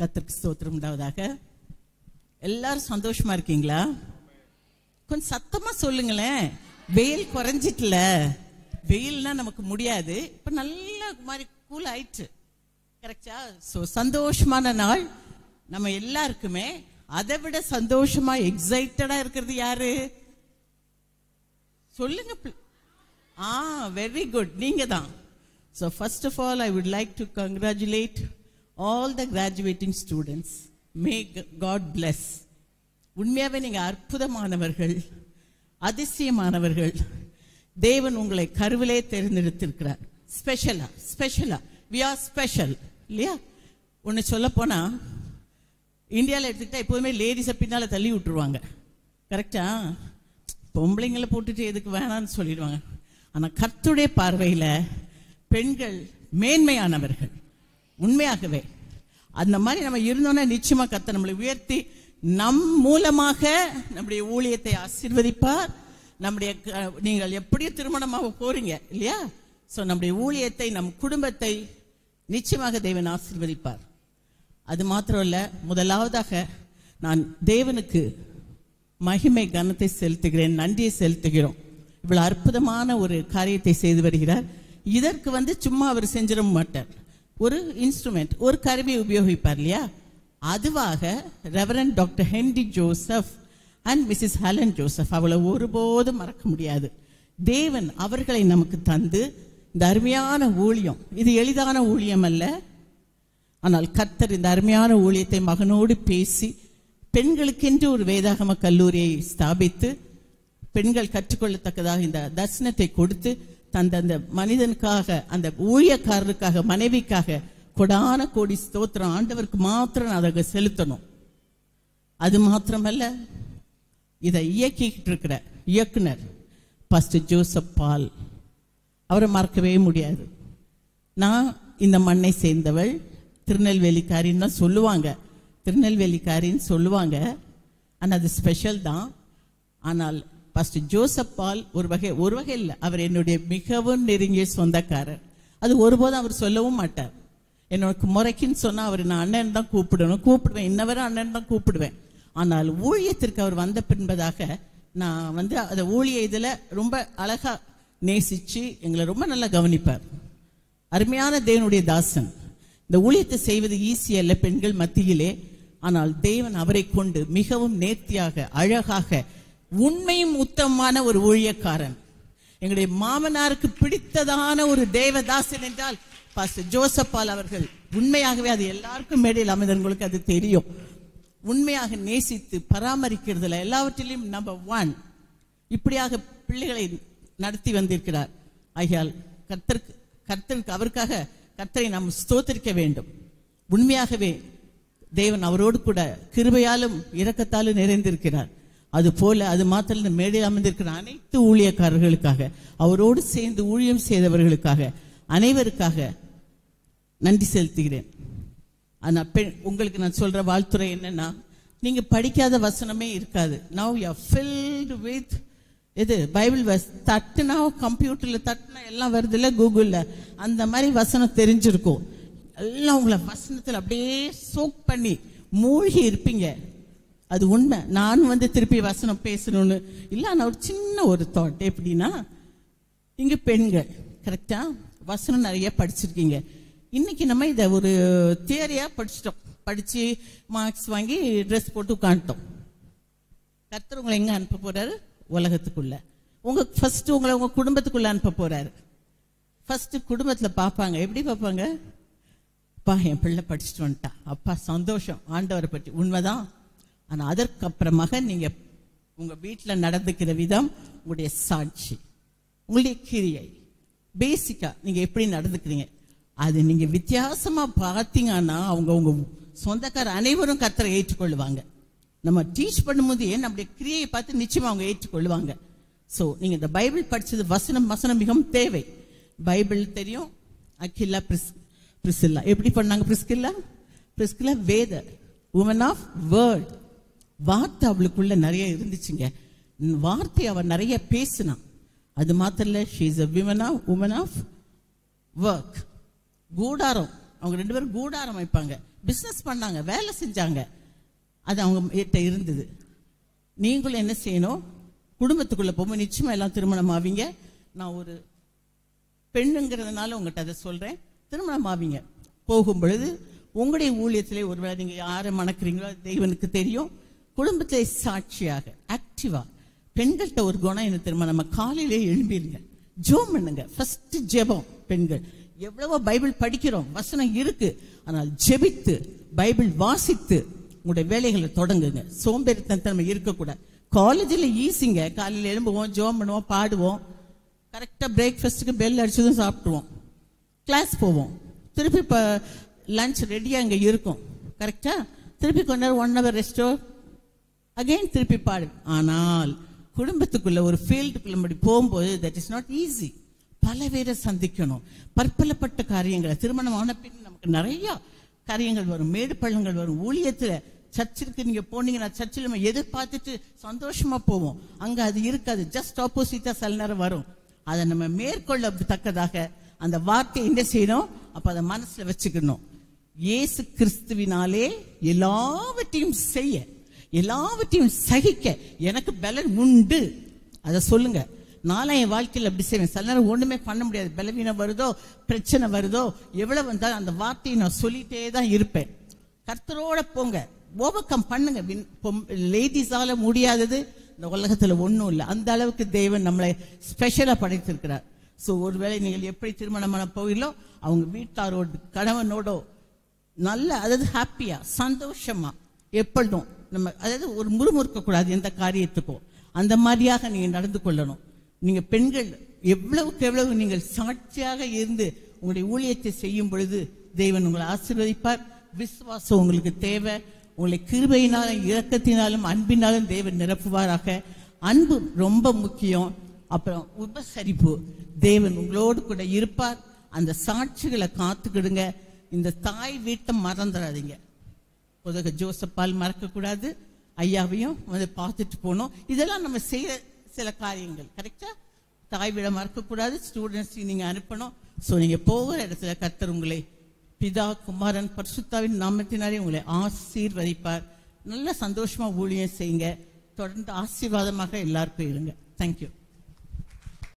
கத்திற்கு ஸ்தோத்திரம் உண்டாவதாக எல்லாரும் சந்தோஷமா இருக்கீங்களா கொஞ்சம் சத்தமா சொல்லுங்களேன் வெயில் குறைஞ்சிட்டுல வெயில்னா நமக்கு முடியாது இப்ப நல்ல மாதிரி கூல் ஆயிடுச்சு கரெக்டா சோ சந்தோஷமான நாள் நம்ம எல்லாருக்குமே அதை விட சந்தோஷமா எக்ஸைட்டடா இருக்கிறது யாரு சொல்லுங்க pl- ஆ வெரி குட் நீங்க தான் so first of all I would like to congratulate all the graduating students may god bless உண்மையாவே நீங்க அற்புதமானவர்கள் அதிசயமானவர்கள் தேவன் உங்களை கருவிலே தேர்ந்தெடுத்திருக்கிறார் ஸ்பெஷலா ஸ்பெஷலா வி ஆர் ஸ்பெஷல் இல்லையா ஒன்னு சொல்ல போனா இந்தியாவில் எடுத்துக்கிட்டா எப்போதுமே லேடிஸை பின்னால தள்ளி விட்டுருவாங்க கரெக்டா பொம்பளைங்களை போட்டுட்டு எதுக்கு வேணாம்னு சொல்லிடுவாங்க ஆனா கர்த்தருடைய பார்வையில பெண்கள் மேன்மையானவர்கள் உண்மையாகவே அந்த மாதிரி நம்ம இருந்தோம்னா நிச்சயமா கர்த்தர் நம்மளை உயர்த்தி நம் மூலமாக நம்முடைய ஊழியத்தை ஆசீர்வதிப்பார் நம்முடைய க- நீங்கள் எப்படி திருமணமாக போறீங்க இல்லையா சோ நம்முடைய ஊழியத்தை நம் குடும்பத்தை நிச்சயமாக தேவன் ஆசீர்வதிப்பார் அது மாத்திரம் இல்ல முதலாவதாக நான் தேவனுக்கு மகிமை கனத்தை செலுத்துகிறேன் நன்றியை செலுத்துகிறோம் இவ்வளவு அற்புதமான ஒரு காரியத்தை செய்து வருகிறார் இதற்கு வந்து சும்மா அவர் செஞ்சிட மாட்டார் ஒரு இன்ஸ்ட்ருமெண்ட் ஒரு கருவி உபயோகிப்பார் இல்லையா அதுவாக reverend doctor Henry Joseph and missus Helen Joseph அவளை ஒருபோதும் மறக்க முடியாது தேவன் அவர்களை நமக்கு தந்து இந்த அருமையான ஊழியம் இது எளிதான ஊழியம் அல்ல ஆனால் கர்த்தர் இந்த அருமையான ஊழியத்தை மகனோடு பேசி பெண்களுக்கென்று ஒரு வேதாகம கல்லூரியை ஸ்தாபித்து பெண்கள் கற்றுக்கொள்ளத்தக்கதாக இந்த தரிசனத்தை கொடுத்து தந்த அந்த மனிதனுக்காக அந்த ஊழியக்காரருக்காக மனைவிக்காக கொடான கோடி ஸ்தோத்திரம் ஆண்டவருக்கு மாத்திரம் நான் அதை செலுத்தணும் அது மாத்திரமல்ல இதை இயக்கிக்கிட்டு இருக்கிற இயக்குனர் பாஸ்டர் ஜோசப் பால் அவரை மறக்கவே முடியாது நான் இந்த மண்ணை சேர்ந்தவள் திருநெல்வேலிக்காரின்னு தான் சொல்லுவாங்க திருநெல்வேலிக்காரின்னு சொல்லுவாங்க ஆனால் அது ஸ்பெஷல் தான் ஆனால் பாஸ்டர் ஜோசப் பால் ஒரு வகை ஒரு வகை இல்லை அவர் என்னுடைய மிகவும் நெருங்கிய சொந்தக்காரர் அது ஒருபோதும் அவர் சொல்லவும் மாட்டார் என்னோட முறைக்குன்னு சொன்னா அவர் நான் அண்ணன் தான் கூப்பிடணும் கூப்பிடுவேன் இன்ன வரை அண்ணன் தான் கூப்பிடுவேன் ஆனால் ஊழியத்திற்கு அவர் வந்த பின்பதாக நான் வந்து அந்த ஊழிய இதுல ரொம்ப அழகா நேசிச்சு எங்களை ரொம்ப நல்லா கவனிப்பார் அருமையான தேவனுடைய தாசன் இந்த ஊழியத்தை செய்வது ஈஸி அல்ல பெண்கள் மத்தியிலே ஆனால் தேவன் அவரை கொண்டு மிகவும் நேர்த்தியாக அழகாக உண்மையும் உத்தமமான ஒரு ஊழியக்காரன் எங்களுடைய மாமனாருக்கு பிடித்ததான ஒரு தேவதாசன் என்றால் பாஸ்டர் ஜோசப்பால் அவர்கள் உண்மையாகவே அது எல்லாருக்கும் மேடையில் அமைந்தவங்களுக்கு அது தெரியும் உண்மையாக நேசித்து பராமரிக்கிறதுல எல்லாவற்றிலும் நம்பர் ஒன் இப்படியாக பிள்ளைகளை நடத்தி வந்திருக்கிறார் ஆகையால் கர்த்தருக்கு கர்த்தருக்கு அவருக்காக கர்த்தரை நாம் ஸ்தோத்திரிக்க வேண்டும் உண்மையாகவே தேவன் அவரோடு கூட கிருபையாலும் இரக்கத்தாலும் நிறைந்திருக்கிறார் அது போல அது மாத்திரம் இல்ல, மேடையில் அமர்ந்திருக்கிற அனைத்து ஊழியக்காரர்களுக்காக அவரோடு சேர்ந்து ஊழியம் செய்தவர்களுக்காக அனைவருக்காக நன்றி செலுத்துகிறேன் ஆனா பெண் உங்களுக்கு நான் சொல்ற வாழ்த்துறை என்னன்னா நீங்க படிக்காத வசனமே இருக்காது நவ் யூ ஃபில்டு வித் இது பைபிள் வஸ் தட்டுனா கம்ப்யூட்டர்ல தட்டுனா எல்லாம் வருது இல்ல கூகுள்ல அந்த மாதிரி வசனம் தெரிஞ்சிருக்கும் எல்லாம் உங்களை வசனத்துல அப்படியே சோக் பண்ணி மூழ்கி இருப்பீங்க அது உண்மை நான் வந்து திருப்பி வசனம் பேசணும்னு இல்ல நான் ஒரு சின்ன ஒரு தாட் எப்படின்னா இங்க பெண்கள் கரெக்டா வசனம் நிறைய படிச்சிருக்கீங்க இன்னைக்கு நம்ம இதை ஒரு தியரியா படிச்சிட்டோம் படிச்சு மார்க்ஸ் வாங்கி ட்ரெஸ் போட்டு உட்காந்துட்டோம் கர்த்தர் உங்களை எங்க அனுப்ப போறாரு உலகத்துக்குள்ள உங்க ஃபர்ஸ்ட் உங்களை உங்க குடும்பத்துக்குள்ள அனுப்ப போறாரு ஃபர்ஸ்ட் குடும்பத்துல பார்ப்பாங்க எப்படி பார்ப்பாங்க அப்பா என் பிள்ளை படிச்சுட்டு வந்துட்டா அப்பா சந்தோஷம் ஆண்டவரை பற்றி உண்மைதான் ஆனா அதற்கு அப்புறமாக நீங்க உங்க வீட்டுல நடந்துக்கிற விதம் உங்களுடைய சாட்சி உங்களுடைய கிரியை பேசிக்கா நீங்க எப்படி நடந்துக்கிறீங்க அது நீங்க வித்தியாசமா பார்த்தீங்கன்னா அவங்க உங்க சொந்தக்கார அனைவரும் கத்தரை ஏற்றுக்கொள்ளுவாங்க நம்ம டீச் பண்ணும்போது நம்முடைய கிரியையை பார்த்து நிச்சயமா அவங்க ஏற்றுக்கொள்ளுவாங்க சோ நீங்க இந்த பைபிள் படிச்சது வசனம் வசனம் மிகவும் தேவை பைபிள் தெரியும் அகிலா பிரிஸ் பிரிஸ்கில்லா எப்படி பண்ணாங்க பிரிஸ்கில்லா பிரிஸ்கில்லா வேத உமன் ஆஃப் வேர்ட் வார்த்தை அவளுக்குள்ள நிறைய இருந்துச்சுங்க உம், வார்த்தை அவ நிறைய பேசினா அது மாத்திரம் இல்ல she is a women of woman of work கூடாரம் அவங்க ரெண்டு பேரும் கூடாரம் வைப்பாங்க பிசினஸ் பண்ணாங்க வேலை செஞ்சாங்க அது அவங்க கிட்ட இருந்தது நீங்களும் என்ன செய்யணும் குடும்பத்துக்குள்ள போகும்போது நிச்சயமா எல்லாம் திருமணம் ஆவீங்க நான் ஒரு பெண்ணுங்கிறதுனால உங்கள்கிட்ட அதை சொல்றேன் திருமணம் ஆவீங்க போகும் பொழுது உங்களுடைய ஊழியத்திலே ஒருவேளை நீங்க யாரை மணக்கிறீங்களோ அது தெய்வனுக்கு தெரியும் குடும்பத்திலே சாட்சியாக ஆக்டிவா பெண்கள்கிட்ட ஒரு குணம் என்ன தெரியுமா நம்ம காலையிலே எழும்பிருங்க ஜோம் பண்ணுங்க ஃபர்ஸ்ட் ஜெபம் பெண்கள் எவ்வளவோ பைபிள் படிக்கிறோம் வசனம் இருக்கு ஆனால் ஜெபித்து பைபிள் வாசித்து உங்களுடைய வேலைகளை தொடங்குங்க சோம்பேறித்தனத்தன்மை இருக்கக்கூடாது காலேஜில் ஈஸிங்க காலையில் எழும்புவோம் ஜோம் பண்ணுவோம் பாடுவோம் கரெக்டாக பிரேக்ஃபாஸ்ட்டுக்கு பெல் அடிச்சதும் சாப்பிடுவோம் கிளாஸ் போவோம் திருப்பி இப்போ லஞ்ச் ரெடியாக இங்கே இருக்கும் கரெக்டா திருப்பி கொஞ்ச நேரம் ஒன் ஹவர் ரெஸ்டோ அகைன் திருப்பி பாடு ஆனால் குடும்பத்துக்குள்ள ஒரு ஃபீல்டுக்குள்ள அப்படி போகும்போது தட் இஸ் நாட் ஈஸி பல பேரை சந்திக்கணும் பற்பலப்பட்ட காரியங்களை திருமணம் ஆன பின் நமக்கு நிறைய காரியங்கள் வரும் மேடு பள்ளங்கள் வரும் ஊழியத்துல சர்ச்சிற்கு நீங்க போனீங்கன்னா சர்ச்சில் நம்ம எதிர்பார்த்துட்டு சந்தோஷமா போவோம் அங்க அது இருக்காது ஜஸ்ட் ஆப்போசிட்டா சில நேரம் வரும் அதை நம்ம மேற்கொள்ள தக்கதாக அந்த வார்த்தையை என்ன செய்யணும் அப்ப அதை மனசுல வச்சுக்கணும் இயேசு கிறிஸ்துவினாலே எல்லாவற்றையும் செய்ய எல்லாவற்றையும் சகிக்க எனக்கு பலன் உண்டு அதை சொல்லுங்க நாளை என் வாழ்க்கையில் அப்படி செய்வேன் சில நேரம் ஒண்ணுமே பண்ண முடியாது பலவீனம் வருதோ பிரச்சனை வருதோ எவ்வளவு வந்தாலும் அந்த வார்த்தையை நான் சொல்லிட்டே தான் இருப்பேன் கர்த்தரோட போங்க ஓவர் கம் பண்ணுங்க லேடிஸால முடியாதது இந்த உலகத்துல ஒண்ணும் இல்லை அந்த அளவுக்கு தேவன் நம்மளை ஸ்பெஷலா படைத்திருக்கிறார் சோ ஒருவேளை நீங்கள் எப்படி திருமணம் பண்ண போகிறீங்களோ அவங்க வீட்டாரோடு கணவனோடோ நல்ல அதாவது ஹாப்பியா சந்தோஷமா எப்பொழுதும் நம்ம அதாவது ஒரு முறுமுறுக்க கூடாது எந்த காரியத்துக்கும் அந்த மாதிரியாக நீங்க நடந்து கொள்ளணும் நீங்க பெண்கள் எவ்வளவுக்கு எவ்வளவு நீங்கள் சாட்சியாக இருந்து உங்களுடைய ஊழியத்தை செய்யும் பொழுது தேவன் உங்களை ஆசீர்வதிப்பார் விசுவாசம் உங்களுக்கு தேவை உங்களை கிருபையினாலும் இரக்கத்தினாலும் அன்பினாலும் தேவன் நிரப்புவாராக அன்பு ரொம்ப முக்கியம் அப்புறம் உபசரிப்பு தேவன் உங்களோடு கூட இருப்பார் அந்த சாட்சிகளை காத்துக்கிடுங்க இந்த தாய் வீட்டை மறந்துடாதீங்க உதக ஜோசப்பால் மறக்கக்கூடாது ஐயாவையும் வந்து பார்த்துட்டு போகணும் இதெல்லாம் நம்ம செய்யற சில காரியங்கள் கரெக்டா தாய் விட மறக்கக்கூடாது ஸ்டூடெண்ட்ஸ் நீங்க அனுப்பணும் ஸோ நீங்க போகிற இடத்துல கர்த்தர் உங்களை பிதா குமாரன் பரிசுத்தாவின் நாமத்தினாலே உங்களை ஆசீர்வதிப்பார் நல்ல சந்தோஷமா ஊழியம் செய்யுங்க தொடர்ந்து ஆசீர்வாதமாக எல்லாருக்கும் இருங்க தேங்க்யூ